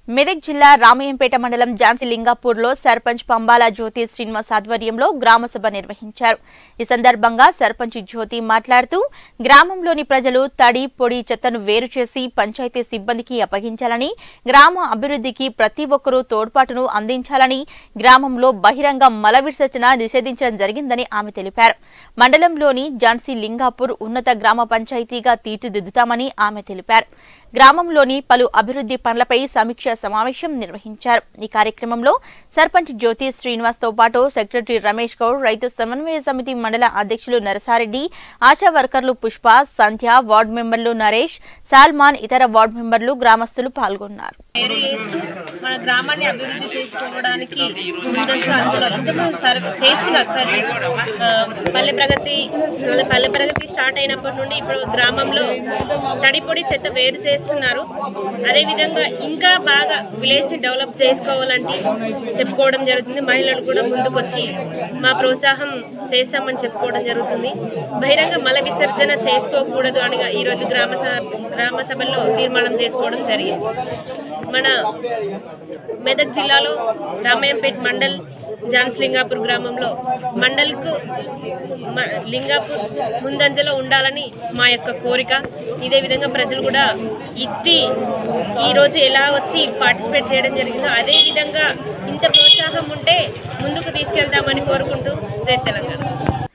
మెదక్ జిల్లా రామయ్యంపేట మండలం ఝాన్సీ లింగాపూర్లో సర్పంచ్ పంబాల జ్యోతి శ్రీనివాస్ ఆధ్వర్యంలో గ్రామసభ నిర్వహించారు ఈ సందర్భంగా సర్పంచ్ జ్యోతి మాట్లాడుతూ గ్రామంలోని ప్రజలు తడి పొడి చెత్తను వేరు చేసి పంచాయతీ సిబ్బందికి అప్పగించాలని గ్రామ అభివృద్ధికి ప్రతి ఒక్కరూ తోడ్పాటును అందించాలని గ్రామంలో బహిరంగ మల విసర్జన నిషేధించడం జరిగిందని ఆమె తెలిపారు మండలంలోని ఝాన్సీ లింగాపూర్ ఉన్నత గ్రామ పంచాయతీగా తీర్చిదిద్దుతామని ఆమె తెలిపారు గ్రామంలోని పలు అభివృద్ధి పనులపై సమీక్ష సమావేశం నిర్వహించారు ఈ కార్యక్రమంలో సర్పంచ్ జ్యోతి శ్రీనివాస్ తో పాటు సెక్రటరీ రమేష్ గౌడ్ రైతు సమన్వయ సమితి మండల అధ్యక్షులు నరసారెడ్డి ఆశా వర్కర్లు పుష్ప సంధ్య వార్డు మెంబర్లు నరేష్ సాల్మాన్ ఇతర వార్డు మెంబర్లు గ్రామస్తులు పాల్గొన్నారు వేరు చేస్తూ మన గ్రామాన్ని అభివృద్ధి చేసుకోవడానికి ముందస్తు అందులో ఇంతకుముందు సర్వే చేస్తున్నారు సర్వే ఆ, పల్లె ప్రగతి అదే పల్లె ప్రగతి స్టార్ట్ అయినప్పటి నుండి ఇప్పుడు గ్రామంలో తడిపొడి చెత్త వేరు చేస్తున్నారు అదేవిధంగా ఇంకా బాగా విలేజ్ని డెవలప్ చేసుకోవాలంటే చెప్పుకోవడం జరుగుతుంది మహిళలు కూడా ముందుకొచ్చి మా ప్రోత్సాహం చేస్తామని చెప్పుకోవడం జరుగుతుంది బహిరంగ మల విసర్జన చేసుకోకూడదు అని ఈరోజు గ్రామ స- గ్రామ సభల్లో తీర్మానం చేసుకోవడం జరిగింది మన మెదక్ జిల్లాలో రామాయంపేట్ మండల్ జాన్స్ లింగాపూర్ గ్రామంలో మండల్కు మ- లింగాపూర్ ముందంజలో ఉండాలని మా యొక్క కోరిక ఇదే విధంగా ప్రజలు కూడా ఇట్టి ఈరోజు ఎలా వచ్చి పార్టిసిపేట్ చేయడం జరిగిందో అదే విధంగా ఇంత ప్రోత్సాహం ఉంటే ముందుకు తీసుకెళ్తామని కోరుకుంటూ జై తెలంగాణ